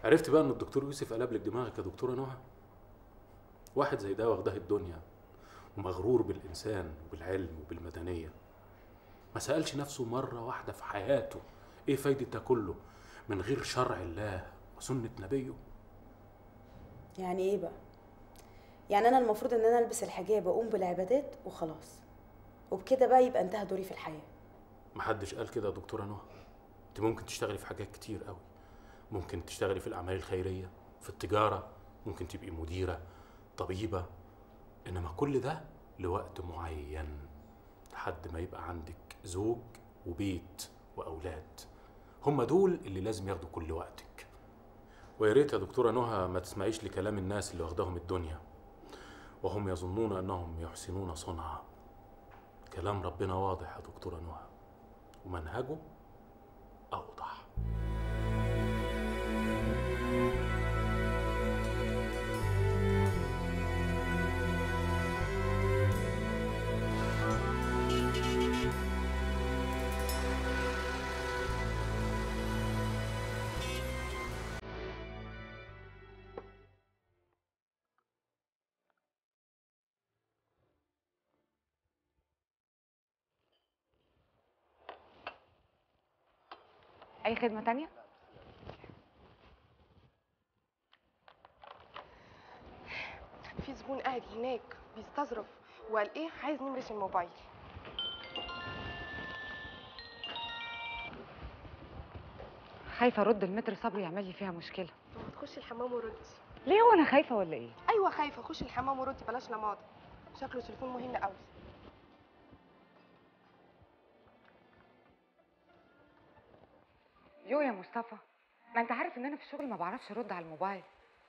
عرفت بقى ان الدكتور يوسف قلب لك دماغك يا دكتوره نهى واحد زي ده واخده الدنيا ومغرور بالانسان وبالعلم وبالمدنيه ما سالش نفسه مره واحده في حياته ايه فايده ده كله من غير شرع الله وسنه نبيه يعني ايه بقى يعني انا المفروض ان انا البس الحجاب واقوم بالعبادات وخلاص وبكده بقى يبقى انتهى دوري في الحياه محدش قال كده يا دكتوره نهى انت ممكن تشتغلي في حاجات كتير قوي ممكن تشتغلي في الاعمال الخيريه في التجاره ممكن تبقي مديره طبيبه انما كل ده لوقت معين لحد ما يبقى عندك زوج وبيت واولاد هم دول اللي لازم ياخدوا كل وقتك ويا ريت يا دكتوره نهى ما تسمعيش لكلام الناس اللي واخداهم الدنيا وهم يظنون انهم يحسنون صنعا كلام ربنا واضح يا دكتوره نهى ومنهجه اوضح اي خدمه تانية في زبون قاعد هناك بيستظرف وقال ايه عايز نمرة الموبايل خايفه ارد المتر صبري يعمل لي فيها مشكله طب ما تخشي الحمام وردي ليه هو انا خايفه ولا ايه ايوه خايفه خشي الحمام وردي بلاش لماضي شكله تليفون مهم قوي يو يا مصطفى ما انت عارف ان انا في الشغل ما بعرفش ارد على الموبايل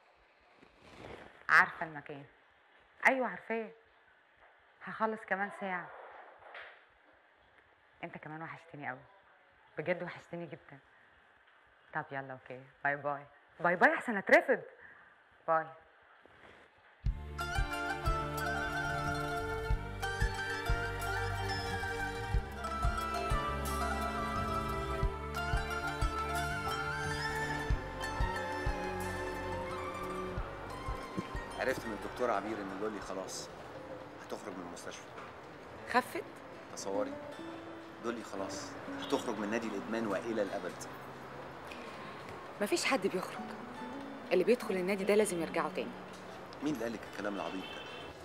عارفه المكان ايوه عارفاه هخلص كمان ساعه انت كمان وحشتني قوي بجد وحشتني جدا طب يلا اوكي باي باي باي باي احسن اترفض باي عرفت من الدكتور عبير ان لولي خلاص هتخرج من المستشفى خفت تصوري لولي خلاص هتخرج من نادي الادمان والى الابد مفيش حد بيخرج اللي بيدخل النادي ده لازم يرجعوا تاني مين اللي قالك الكلام العبيط ده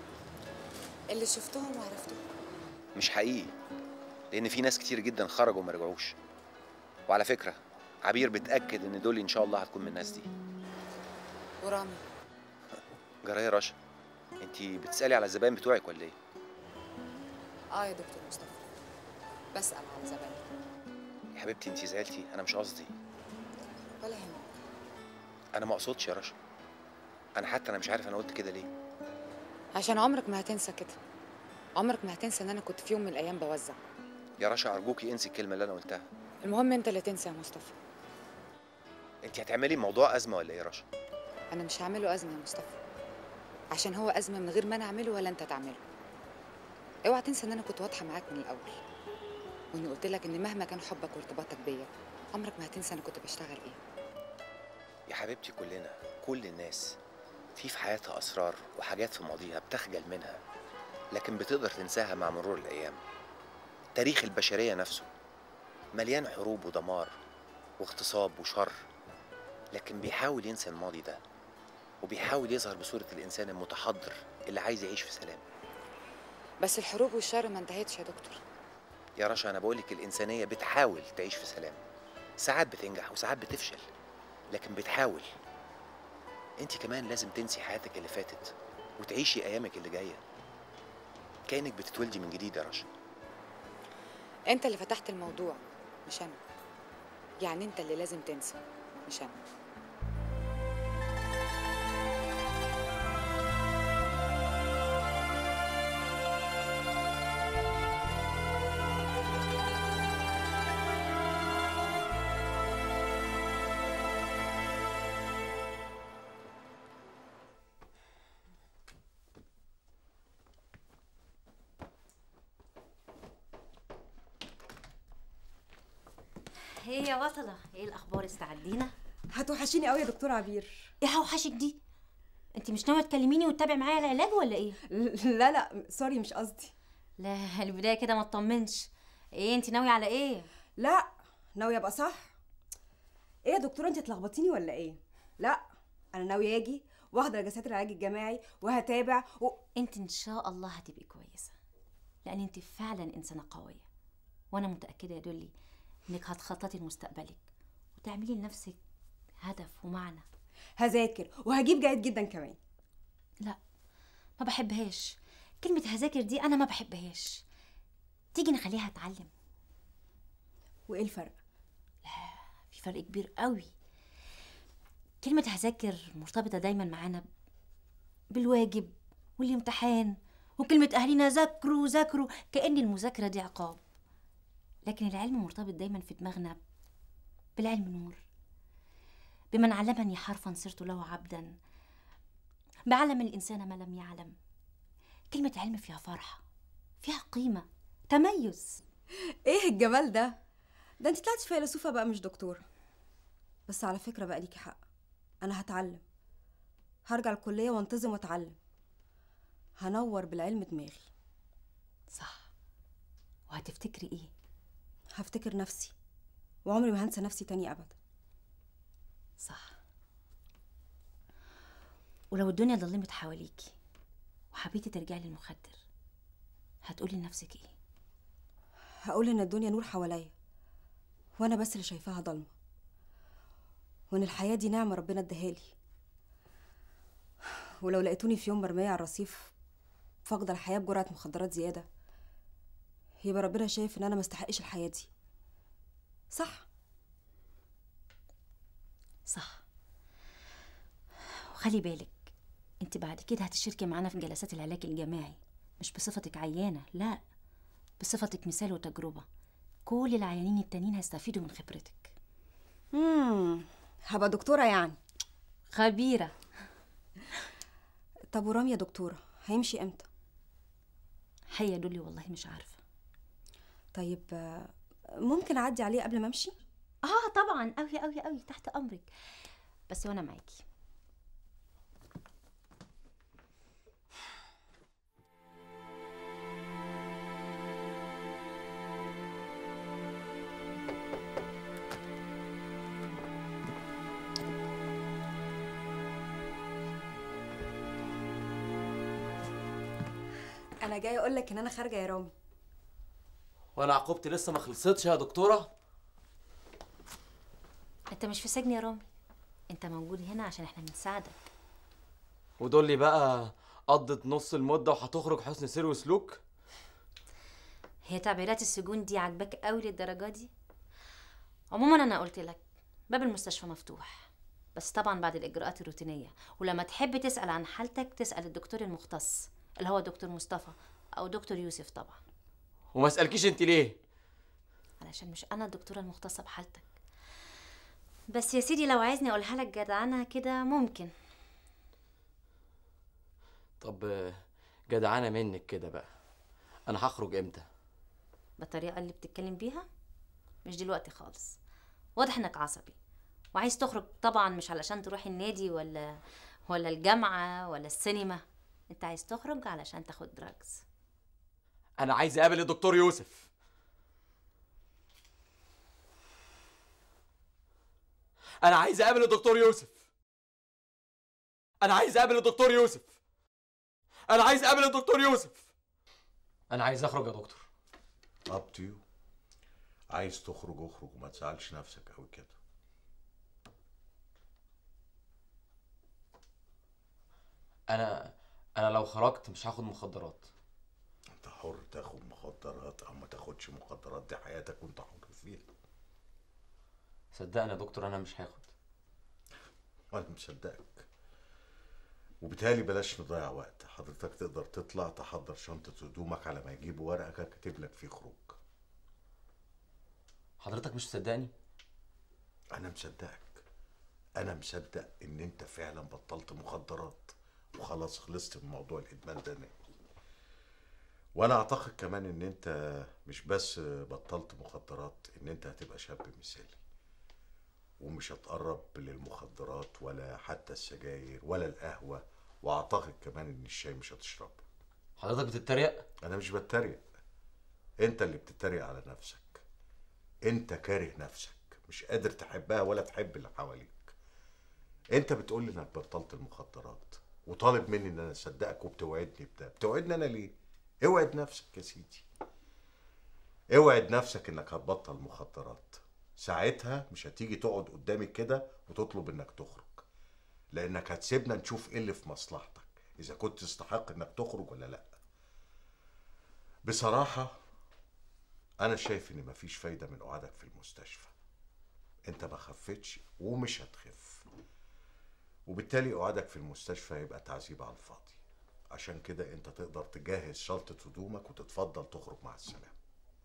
اللي شفتهم وعرفتهم مش حقيقي لان في ناس كتير جدا خرجوا وما رجعوش وعلى فكره عبير بتاكد ان دولي ان شاء الله هتكون من الناس دي ورامي جرايه رشا انت بتسالي على الزباين بتوعك ولا ايه اه يا دكتور مصطفى بسأل على زبايني يا حبيبتي انت زعلتي انا مش قصدي ولا يهمك انا ما اقصدش يا رشا انا حتى انا مش عارف انا قلت كده ليه عشان عمرك ما هتنسى كده عمرك ما هتنسى ان انا كنت في يوم من الايام بوزع يا رشا ارجوكي انسي الكلمه اللي انا قلتها المهم انت اللي تنسى يا مصطفى انت هتعملي موضوع ازمه ولا ايه يا رشا انا مش هعمله ازمه يا مصطفى عشان هو ازمه من غير ما انا اعمله ولا انت تعمله اوعى تنسى ان انا كنت واضحه معاك من الاول واني قلت لك ان مهما كان حبك وارتباطك بيا عمرك ما هتنسى انا كنت بشتغل ايه يا حبيبتي كلنا كل الناس في في حياتها اسرار وحاجات في ماضيها بتخجل منها لكن بتقدر تنساها مع مرور الايام تاريخ البشريه نفسه مليان حروب ودمار واغتصاب وشر لكن بيحاول ينسى الماضي ده وبيحاول يظهر بصوره الانسان المتحضر اللي عايز يعيش في سلام بس الحروب والشر ما انتهتش يا دكتور يا رشا انا بقولك الانسانيه بتحاول تعيش في سلام ساعات بتنجح وساعات بتفشل لكن بتحاول انت كمان لازم تنسي حياتك اللي فاتت وتعيشي ايامك اللي جايه كانك بتتولدي من جديد يا رشا انت اللي فتحت الموضوع مش انا يعني انت اللي لازم تنسى مش انا ايه يا بطلة ايه الاخبار استعدينا هتوحشيني قوي يا دكتور عبير ايه هوحشك دي انت مش ناويه تكلميني وتتابعي معايا العلاج ولا ايه لا لا سوري مش قصدي لا البدايه كده ما تطمنش ايه انت ناويه على ايه لا ناويه ابقى صح ايه يا دكتوره انت اتلخبطيني ولا ايه لا انا ناويه اجي واحضر جلسات العلاج الجماعي وهتابع و... انت ان شاء الله هتبقي كويسه لان انت فعلا انسانه قويه وانا متاكده يا دولي انك هتخططي لمستقبلك وتعملي لنفسك هدف ومعنى هذاكر وهجيب جيد جدا كمان لا ما بحبهاش كلمه هذاكر دي انا ما بحبهاش تيجي نخليها اتعلم وايه الفرق في فرق كبير قوي كلمة هذاكر مرتبطة دايما معانا بالواجب والامتحان وكلمة أهلنا ذاكروا ذاكروا كأن المذاكرة دي عقاب لكن العلم مرتبط دايما في دماغنا بالعلم نور بمن علمني حرفا صرت له عبدا بعلم الإنسان ما لم يعلم كلمة علم فيها فرحة فيها قيمة تميز ايه الجمال ده ده انت طلعتي فيلسوفه بقى مش دكتوره بس على فكره بقى ليكي حق انا هتعلم هرجع الكليه وانتظم واتعلم هنور بالعلم دماغي صح وهتفتكري ايه هفتكر نفسي وعمري ما هنسى نفسي تاني ابدا صح ولو الدنيا ضلمت حواليكي وحبيتي ترجعي للمخدر هتقولي لنفسك ايه هقول ان الدنيا نور حواليا وانا بس اللي شايفاها ضلمه وان الحياه دي نعمه ربنا اداهالي ولو لقيتوني في يوم مرميه على الرصيف فاقدة الحياه بجرعه مخدرات زياده يبقى ربنا شايف ان انا ما استحقش الحياه دي صح صح وخلي بالك انت بعد كده هتشاركي معانا في جلسات العلاج الجماعي مش بصفتك عيانة لا بصفتك مثال وتجربة كل العيانين التانيين هيستفيدوا من خبرتك امم هبقى دكتوره يعني خبيرة طب ورامي يا دكتوره هيمشي امتى هيا دولي والله مش عارفة طيب آه، ممكن اعدي عليه قبل ما امشي اه طبعا قوي قوي قوي تحت امرك بس وانا معاكي انا جاي اقول لك ان انا خارجه يا رامي وانا عقوبتي لسه ما خلصتش يا دكتوره انت مش في سجن يا رامي انت موجود هنا عشان احنا بنساعدك ودول لي بقى قضت نص المده وهتخرج حسن سير وسلوك هي تعبيرات السجون دي عاجباك قوي للدرجه دي عموما انا قلت لك باب المستشفى مفتوح بس طبعا بعد الاجراءات الروتينيه ولما تحب تسال عن حالتك تسال الدكتور المختص اللي هو دكتور مصطفى او دكتور يوسف طبعا وما اسالكيش انت ليه علشان مش انا الدكتوره المختصه بحالتك بس يا سيدي لو عايزني اقولها لك جدعنه كده ممكن طب آه، جدعانه منك كده بقى انا هخرج امتى بالطريقه اللي بتتكلم بيها مش دلوقتي خالص واضح انك عصبي وعايز تخرج طبعا مش علشان تروح النادي ولا ولا الجامعه ولا السينما انت عايز تخرج علشان تاخد دراجز انا عايز اقابل الدكتور يوسف انا عايز اقابل الدكتور يوسف انا عايز اقابل الدكتور يوسف انا عايز اقابل الدكتور يوسف انا عايز اخرج يا دكتور اب تو يو عايز تخرج اخرج وما تزعلش نفسك قوي كده انا انا لو خرجت مش هاخد مخدرات انت حر تاخد مخدرات او ما تاخدش مخدرات دي حياتك وانت حر فيها صدقني يا دكتور انا مش هاخد وانا مصدقك وبالتالي بلاش نضيع وقت حضرتك تقدر تطلع تحضر شنطة هدومك على ما يجيبوا ورقك كاتب لك فيه خروج حضرتك مش مصدقني انا مصدقك انا مصدق ان انت فعلا بطلت مخدرات وخلاص خلصت من موضوع الادمان ده نهائي وانا اعتقد كمان ان انت مش بس بطلت مخدرات ان انت هتبقى شاب مثالي ومش هتقرب للمخدرات ولا حتى السجاير ولا القهوة واعتقد كمان ان الشاي مش هتشربه حضرتك بتتريق انا مش بتريق انت اللي بتتريق على نفسك انت كاره نفسك مش قادر تحبها ولا تحب اللي حواليك انت بتقول لي انك بطلت المخدرات وطالب مني ان انا اصدقك وبتوعدني بده بتوعدني انا ليه اوعد نفسك يا سيدي اوعد نفسك انك هتبطل مخدرات ساعتها مش هتيجي تقعد قدامي كده وتطلب انك تخرج لانك هتسيبنا نشوف ايه اللي في مصلحتك اذا كنت تستحق انك تخرج ولا لا بصراحة أنا شايف إن مفيش فايدة من قعدك في المستشفى أنت ما خفتش ومش هتخف وبالتالي قعدك في المستشفى هيبقى تعذيب على الفاضي عشان كده أنت تقدر تجهز شنطة هدومك وتتفضل تخرج مع السلامة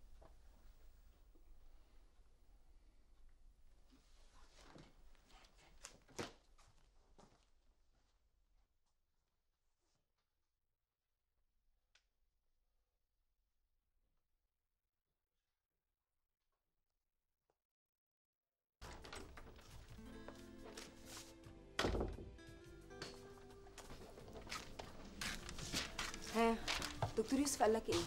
ها دكتور يوسف قال لك ايه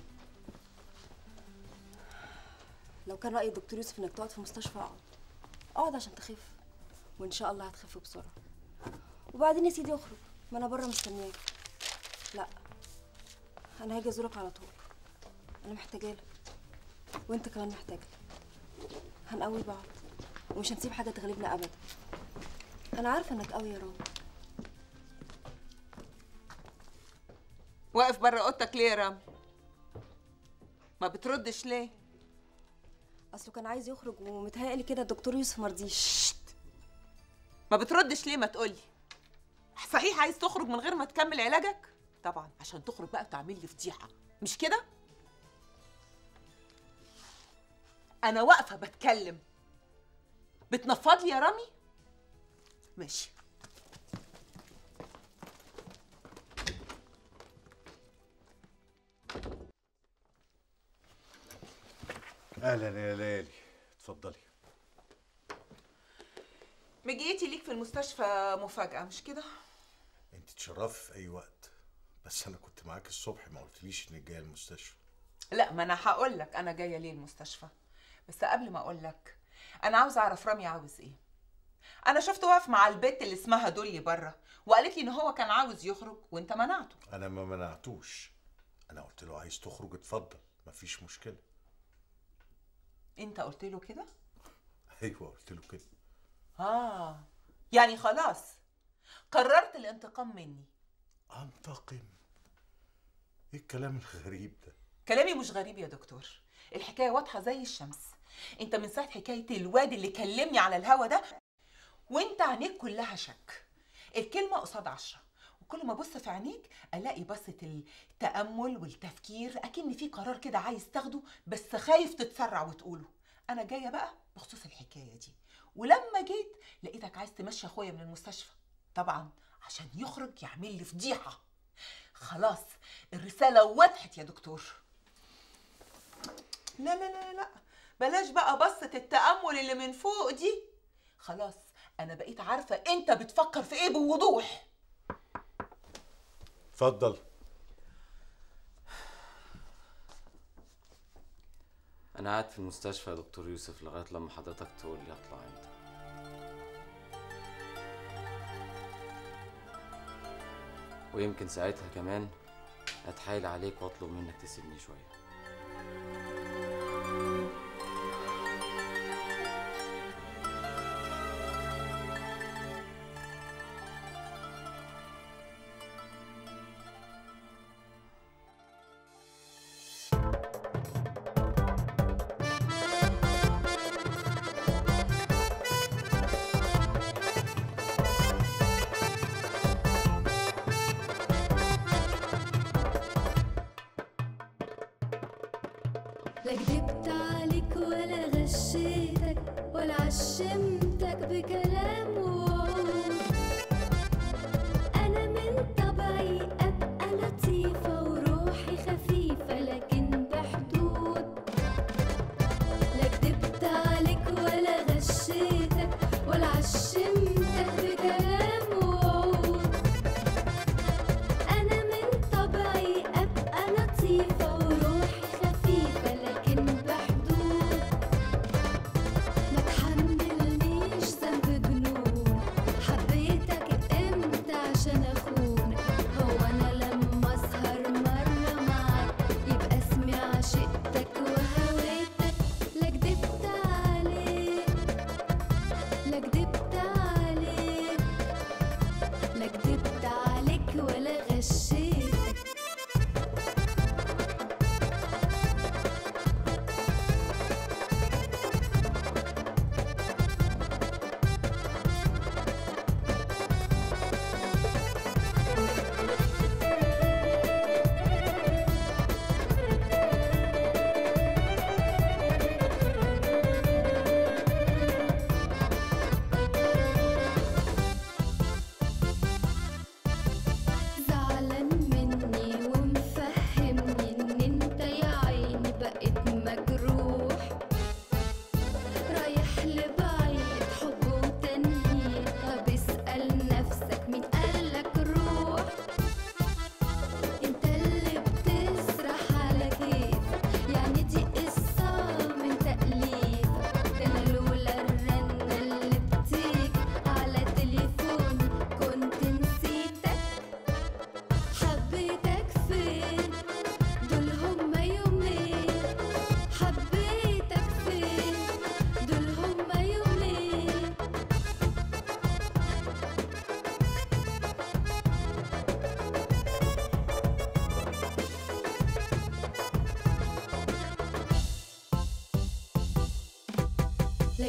لو كان رأي الدكتور يوسف انك تقعد في مستشفى اقعد اقعد عشان تخف وان شاء الله هتخف بسرعة وبعدين يا سيدي اخرج ما انا بره مستنياك لا انا هاجي ازورك على طول انا محتاجه لك وانت كمان محتاج لي هنقوي بعض ومش هنسيب حاجه تغلبنا ابدا انا عارفه انك قوي يا رامي واقف بره اوضتك ليه يا رامي ما بتردش ليه اصله كان عايز يخرج ومتهيألي كده الدكتور يوسف مرضيش ما بتردش ليه ما تقولي صحيح عايز تخرج من غير ما تكمل علاجك طبعا عشان تخرج بقى وتعمل لي فضيحه مش كده انا واقفه بتكلم بتنفض لي يا رامي ماشي أهلا يا ليلي اتفضلي مجيتي ليك في المستشفى مفاجأة مش كده؟ انت تشرفي في أي وقت بس أنا كنت معاك الصبح ما قلتليش إنك جاية المستشفى لا ما انا هقول لك انا جايه ليه المستشفى بس قبل ما اقول لك انا عاوزه اعرف رامي عاوز ايه انا شفته واقف مع البت اللي اسمها دولي بره وقالت لي ان هو كان عاوز يخرج وانت منعته أنا ما منعتوش أنا قلت له عايز تخرج اتفضل مفيش مشكلة انت قلت له كده أيوه قلت له كده اه يعني خلاص قررت الانتقام مني أنتقم إيه الكلام الغريب ده كلامي مش غريب يا دكتور الحكايه واضحه زي الشمس انت من ساعه حكايه الواد اللي كلمني على الهوا ده وانت عينيك كلها شك الكلمه قصاد عشرة وكل ما ابص في عينيك الاقي بصه التامل والتفكير اكن في قرار كده عايز تاخده بس خايف تتسرع وتقوله انا جايه بقى بخصوص الحكايه دي ولما جيت لقيتك عايز تمشي اخويا من المستشفى طبعا عشان يخرج يعمل لي فضيحه خلاص الرساله وضحت يا دكتور لا لا لا لا بلاش بقى بصة التأمل اللي من فوق دي خلاص أنا بقيت عارفة أنت بتفكر في إيه بوضوح اتفضل انا قاعد في المستشفى يا دكتور يوسف لغايه لما حضرتك تقول لي اطلع امتى ويمكن ساعتها كمان اتحايل عليك واطلب منك تسيبني شويه لا كدبت عليك ولا غشيتك ولا عشمتك بكلام ووعود أنا من طبعي أبقى لطيفة وروحي خفيفة لكن بحدود لا كدبت عليك ولا غشيتك ولا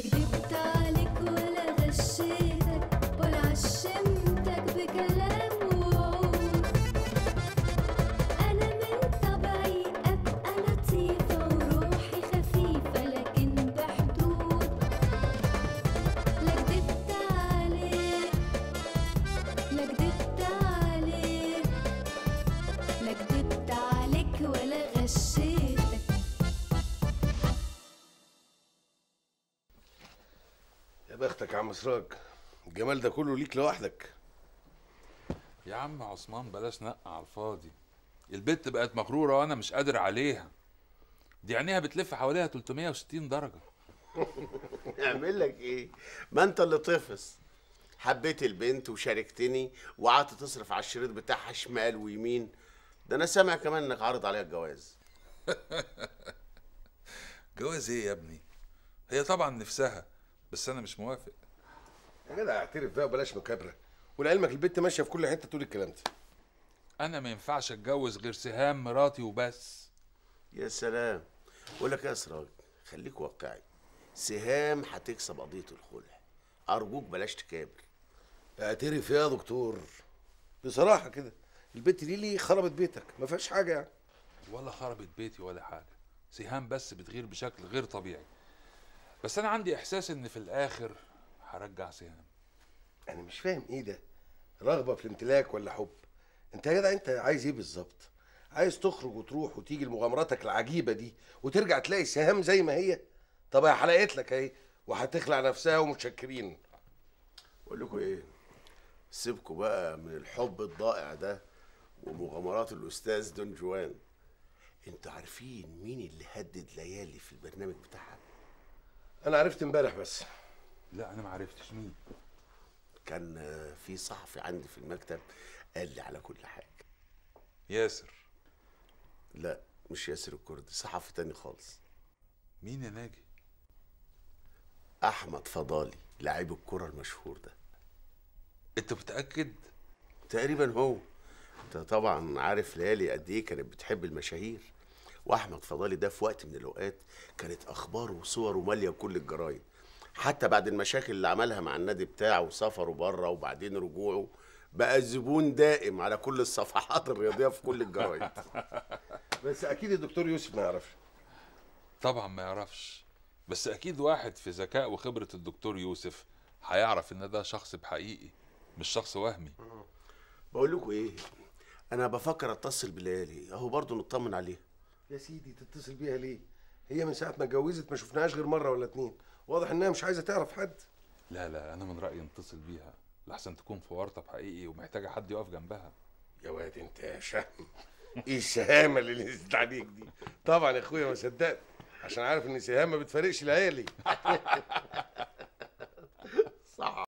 كدبت عليك ولا غشيتك ولا عشمتك بكلام ووعود أنا من طبعي أبقى لطيفة وروحي خفيفة لكن بحدود لا كدبت عليك لا كدبت عليك لا كدبت عليك ولا غشيتك يا بختك يا عم سراج الجمال ده كله ليك لوحدك يا عم عثمان بلاش نق على الفاضي البت بقت مغرورة وأنا مش قادر عليها دي عينيها بتلف حواليها 360 درجة اعمل لك ايه ما انت اللي طفس حبيت البنت وشاركتني وقعدت تصرف على الشريط بتاعها شمال ويمين ده انا سامع كمان انك عارض عليها الجواز جواز ايه يا ابني هي طبعا نفسها بس أنا مش موافق يا جدع اعترف بقى وبلاش مكابره ولعلمك البت ماشيه في كل حته تقول الكلام ده أنا ما ينفعش أتجوز غير سهام مراتي وبس يا سلام بقول لك إيه يا سراج خليك واقعي سهام هتكسب قضيه الخلع ارجوك بلاش تكابر اعترف يا دكتور بصراحه كده البت دي ليه خربت بيتك ما فيهاش حاجه يعني ولا خربت بيتي ولا حاجة سهام بس بتغير بشكل غير طبيعي بس أنا عندي إحساس إن في الآخر هرجع سهام انا مش فاهم ايه ده رغبه في الامتلاك ولا حب انت يا جدع انت عايز ايه بالظبط عايز تخرج وتروح وتيجي لمغامراتك العجيبه دي وترجع تلاقي سهام زي ما هي طب هي حلقت لك اهي وهتخلع نفسها ومتشكرين بقول لكم ايه سيبكوا بقى من الحب الضائع ده ومغامرات الاستاذ دون جوان انتوا عارفين مين اللي هدد ليالي في البرنامج بتاعها انا عرفت امبارح بس لا أنا ما عرفتش مين كان آه، في صحفي عندي في المكتب قال لي على كل حاجه ياسر لا مش ياسر الكردي صحفي تاني خالص مين يا ناجي احمد فضالي لاعب الكره المشهور ده انت متاكد تقريبا هو انت طبعا عارف ليالي قد ايه كانت بتحب المشاهير واحمد فضالي ده في وقت من الاوقات كانت اخباره وصوره ماليه كل الجرايد حتى بعد المشاكل اللي عملها مع النادي بتاعه وسفره بره وبعدين رجوعه بقى زبون دائم على كل الصفحات الرياضيه في كل الجرايد بس اكيد الدكتور يوسف ما يعرفش طبعا ما يعرفش بس اكيد واحد في ذكاء وخبرة الدكتور يوسف هيعرف ان ده شخص بحقيقي مش شخص وهمي بقول لكم ايه انا بفكر اتصل بليالي اهو برضه نطمن عليها يا سيدي تتصل بيها ليه هي من ساعه ما اتجوزت ما شفناهاش غير مره ولا اتنين واضح انها مش عايزه تعرف حد لا لا انا من رأيي نتصل بيها لحسن تكون في ورطة بحقيقي ومحتاجة حد يقف جنبها يا واد انت يا شهم ايه الشهامه اللي نزلت عليك دي طبعا يا اخويا ما صدقت عشان عارف ان سهام ما بتفارقش ليالي صح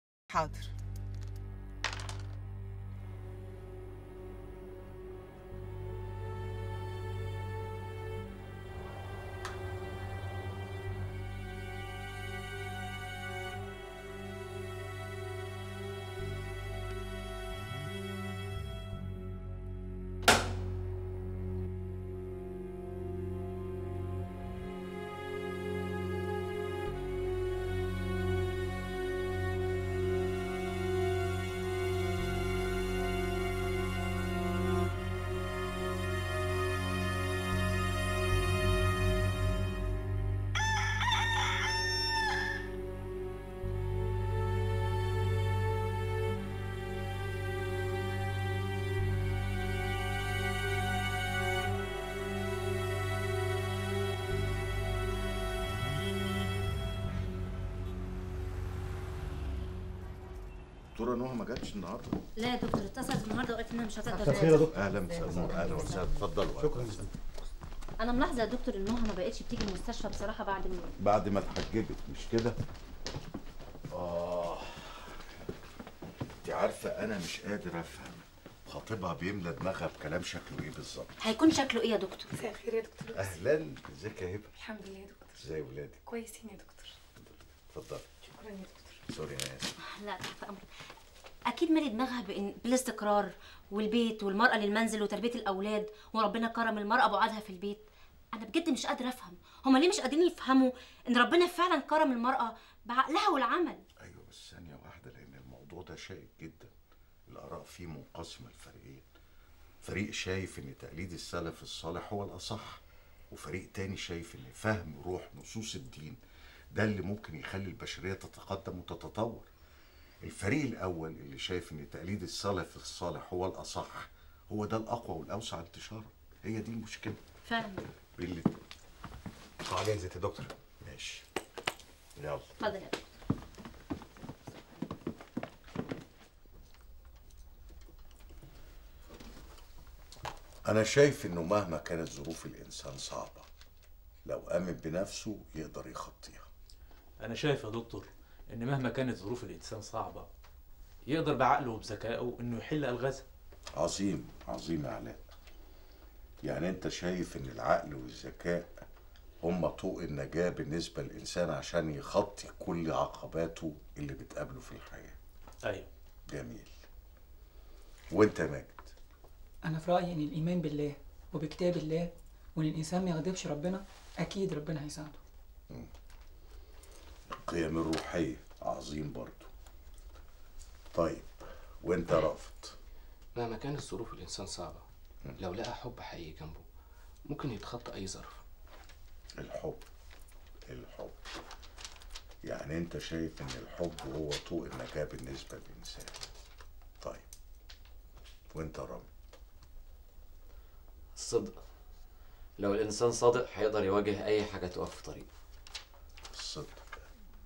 حاضر دكتوره نهى ما جاتش النهارده لا يا دكتور اتصلت النهارده وقالت انها مش هتقدر مساء تيجي. الخير يا دكتور اهلا مساء النور اهلا وسهلا اتفضلوا شكرا انا ملاحظه يا دكتور ان نهى ما بقتش بتيجي المستشفى بصراحه بعد ما بعد ما اتحجبت مش كده اه انت عارفه انا مش قادر افهم خطيبها بيملى دماغها بكلام شكله ايه بالظبط هيكون شكله ايه يا دكتور مساء الخير يا دكتور اهلا ازيك يا هبه الحمد لله يا دكتور ازاي ولادك كويسين يا دكتور اتفضلي شكرا يا دكتور سوري انا اسف لا تحت امرك اكيد مالي دماغها بإن بالاستقرار والبيت والمراه للمنزل وتربيه الاولاد وربنا كرم المراه بعادها في البيت انا بجد مش قادره افهم هما ليه مش قادرين يفهموا ان ربنا فعلا كرم المراه بعقلها والعمل ايوه بس ثانيه واحده لان الموضوع ده شائك جدا الاراء فيه منقسمه لفريقين فريق شايف ان تقليد السلف الصالح هو الاصح وفريق تاني شايف ان فهم روح نصوص الدين ده اللي ممكن يخلي البشريه تتقدم وتتطور الفريق الاول اللي شايف ان تقليد السلف الصالح هو الاصح هو ده الاقوى والاوسع انتشارا هي دي المشكله فعلا اللي تعالى يا زيت يا دكتور ماشي يلا اتفضل يا دكتور أنا شايف إنه مهما كانت ظروف الإنسان صعبة لو آمن بنفسه يقدر يخطيها أنا شايف يا دكتور إن مهما كانت ظروف الإنسان صعبة يقدر بعقله وبذكائه إنه يحل ألغازها عظيم عظيم يا علاء يعني أنت شايف إن العقل والذكاء هما طوق النجاة بالنسبة للإنسان عشان يخطي كل عقباته اللي بتقابله في الحياة أيوه جميل وأنت يا ماجد أنا في رأيي إن الإيمان بالله وبكتاب الله وإن الإنسان ما يغضبش ربنا أكيد ربنا هيساعده القيم الروحية عظيم برضو طيب وأنت يا رافض مهما كانت ظروف الإنسان صعبة لو لقى حب حقيقي جنبه ممكن يتخطى أي ظرف الحب الحب يعني انت شايف ان الحب هو طوق النجاة بالنسبة للإنسان طيب وانت يا رامي الصدق لو الإنسان صادق هيقدر يواجه أي حاجة تقف في طريقه الصدق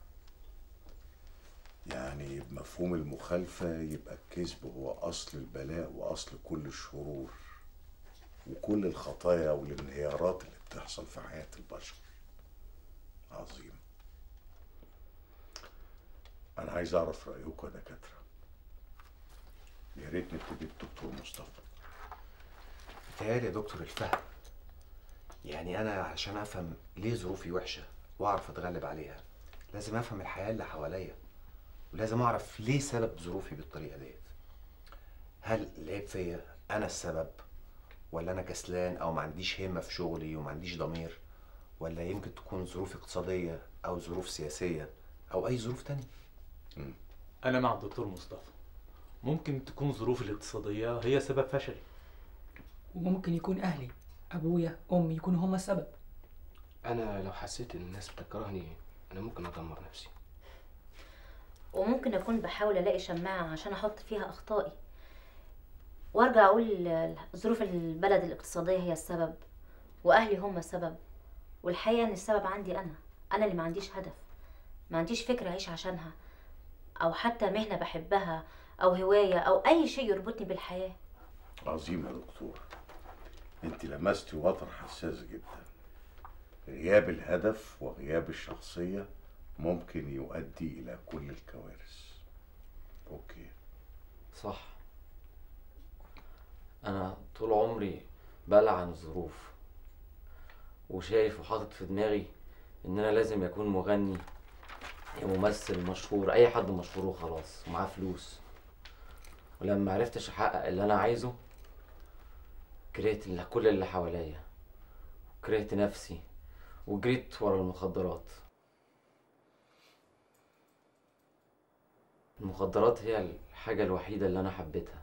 يعني بمفهوم المخالفة يبقى الكذب هو أصل البلاء وأصل كل الشرور وكل الخطايا والانهيارات اللي بتحصل في حياة البشر عظيم أنا عايز أعرف رأيكم يا دكاترة يا ريت نبتدي بالدكتور مصطفى بيتهيألي يا دكتور الفهم يعني أنا عشان أفهم ليه ظروفي وحشة وأعرف أتغلب عليها لازم أفهم الحياة اللي حواليا ولازم أعرف ليه سبب ظروفي بالطريقة ديت هل العيب فيا أنا السبب ولا أنا كسلان أو ما عنديش همة في شغلي وما عنديش ضمير ولا يمكن تكون ظروف اقتصادية أو ظروف سياسية أو أي ظروف تانية أنا مع الدكتور مصطفى ممكن تكون ظروف الاقتصادية هي سبب فشلي وممكن يكون أهلي أبويا أمي يكونوا هما السبب أنا لو حسيت إن الناس بتكرهني أنا ممكن أدمر نفسي وممكن اكون بحاول الاقي شماعه عشان احط فيها اخطائي وارجع اقول ال- ظروف البلد الاقتصاديه هي السبب واهلي هم السبب والحقيقه ان السبب عندي انا انا اللي ما عنديش هدف ما عنديش فكره اعيش عشانها او حتى مهنه بحبها او هوايه او اي شيء يربطني بالحياه عظيم يا دكتور انت لمستي وتر حساس جدا غياب الهدف وغياب الشخصية ممكن يؤدي إلى كل الكوارث أوكي صح أنا طول عمري بلعن الظروف وشايف وحاطط في دماغي إن أنا لازم أكون مغني يا ممثل مشهور أي حد مشهور وخلاص ومعاه فلوس ولما عرفتش أحقق اللي أنا عايزه كرهت اللي- كل اللي حواليا كرهت نفسي وجريت ورا المخدرات المخدرات هي الحاجة الوحيدة اللي أنا حبيتها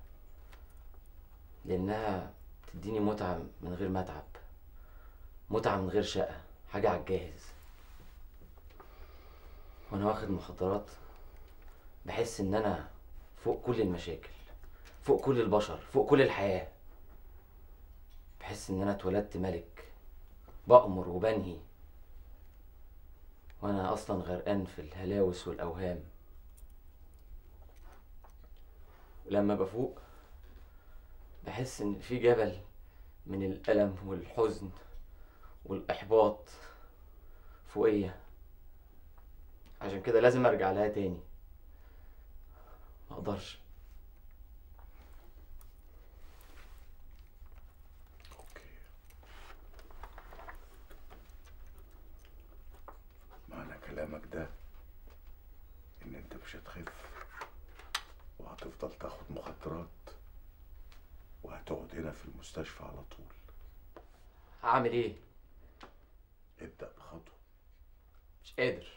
لأنها تديني متعة من غير ما أتعب متعة من غير شقة حاجة على الجاهز وأنا واخد مخدرات بحس إن أنا فوق كل المشاكل فوق كل البشر فوق كل الحياة بحس إن أنا اتولدت ملك بأمر وبنهي وأنا أصلا غرقان في الهلاوس والأوهام ولما بفوق بحس ان في جبل من الألم والحزن والإحباط فوقيا عشان كده لازم ارجع لها تاني ما اقدرش معنى كلامك ده ان انت مش هتخف وهتفضل تاخد مخدرات وهتقعد هنا في المستشفى على طول هعمل ايه ابدأ بخطوة مش قادر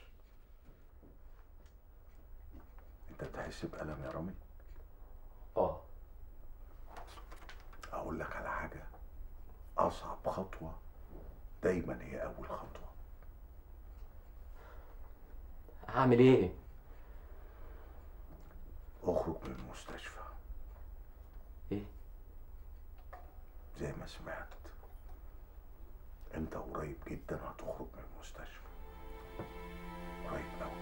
انت بتحس بألم يا رامي اه اقول لك على حاجة اصعب خطوة دايما هي اول خطوة هعمل ايه اخرج من المستشفى ايه زي ما سمعت انت قريب جدا هتخرج من المستشفى قريب قوي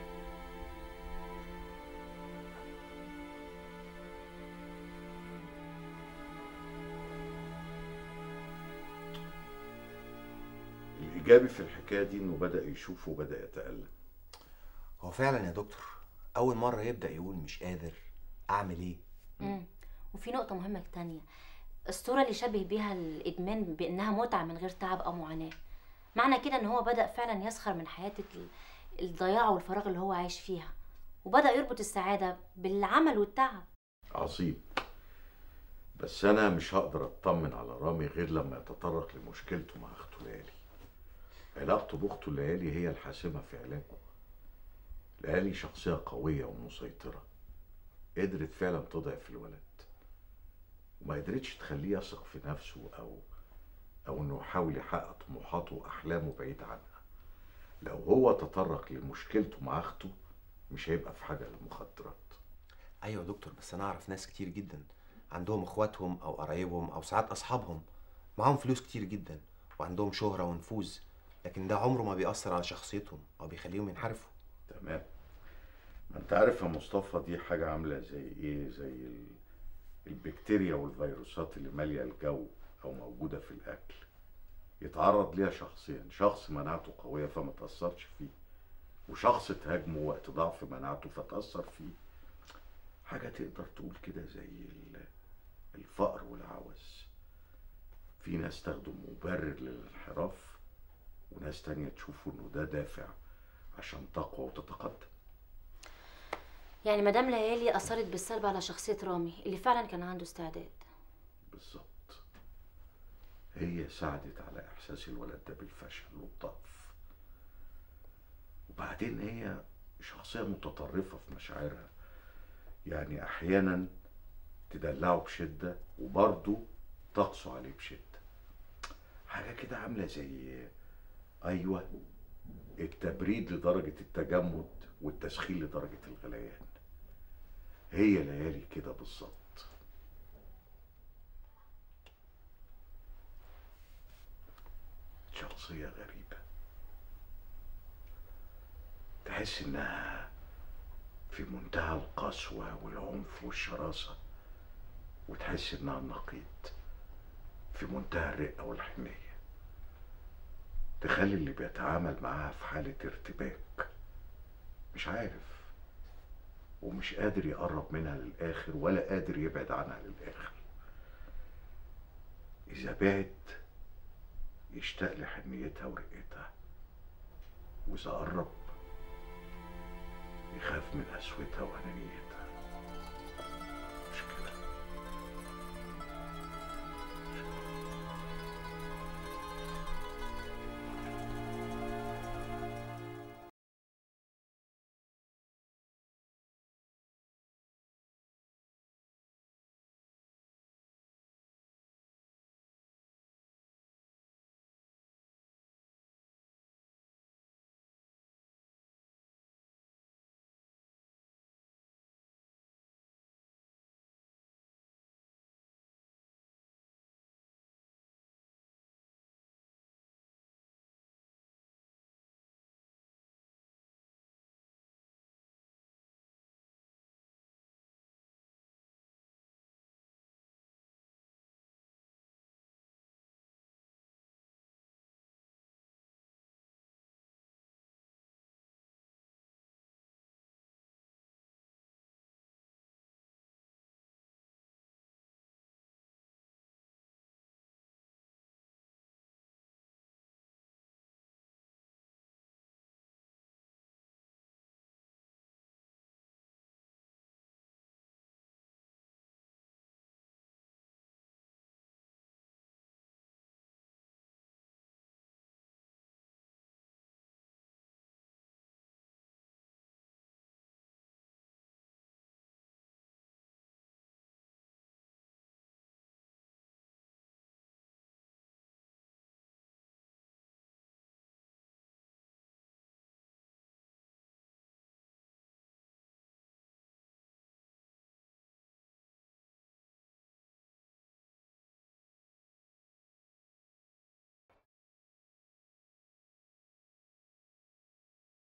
الإيجابي في الحكاية دي إنه بدأ يشوف وبدأ يتألم هو فعلا يا دكتور اول مره يبدا يقول مش قادر اعمل ايه مم. وفي نقطة مهمة تانية الصورة اللي شبه بيها الإدمان بإنها متعة من غير تعب أو معاناة معنى كده إن هو بدأ فعلا يسخر من حياة ال- الضياع والفراغ اللي هو عايش فيها وبدأ يربط السعادة بالعمل والتعب عظيم بس أنا مش هقدر أطمن على رامي غير لما يتطرق لمشكلته مع أخته ليالي علاقته بأخته ليالي هي الحاسمة في علاجه ليالي شخصية قوية ومسيطرة قدرت فعلا تضعف الولد وما قدرتش تخليه يثق في نفسه أو أو إنه يحاول يحقق طموحاته وأحلامه بعيد عنها لو هو تطرق لمشكلته مع أخته مش هيبقى في حاجة للمخدرات ايوه يا دكتور بس انا اعرف ناس كتير جدا عندهم اخواتهم او قرايبهم او ساعات اصحابهم معاهم فلوس كتير جدا وعندهم شهرة ونفوذ لكن ده عمره ما بيأثر على شخصيتهم او بيخليهم ينحرفوا تمام ما انت عارف يا مصطفى دي حاجة عاملة زي ايه زي ال- البكتيريا والفيروسات اللي مالية الجو او موجودة في الاكل يتعرض ليها شخصيا شخص مناعته قوية فما تأثرش فيه وشخص تهاجمه وقت ضعف مناعته فتأثر فيه حاجة تقدر تقول كده زي ال- الفقر والعوز في ناس تاخده مبرر للانحراف وناس تانية تشوفه انه ده دافع عشان تقوى وتتقدم يعني مدام ليالي أثرت بالسلب على شخصية رامي اللي فعلا كان عنده استعداد بالظبط هي ساعدت على احساس الولد ده بالفشل والضعف وبعدين هي شخصية متطرفة في مشاعرها يعني احيانا تدلعه بشدة وبرضه تقسو عليه بشدة حاجة كده عاملة زي ايوه التبريد لدرجة التجمد والتسخين لدرجة الغليان هي ليالي كده بالظبط شخصية غريبة تحس إنها في منتهى القسوة والعنف والشراسة وتحس إنها النقيض في منتهى الرقة والحنية تخلي اللي بيتعامل معاها في حالة ارتباك مش عارف ومش قادر يقرب منها للآخر ولا قادر يبعد عنها للآخر إذا بعد يشتاق لحنيتها ورقتها وإذا قرب يخاف من قسوتها وأنانيتها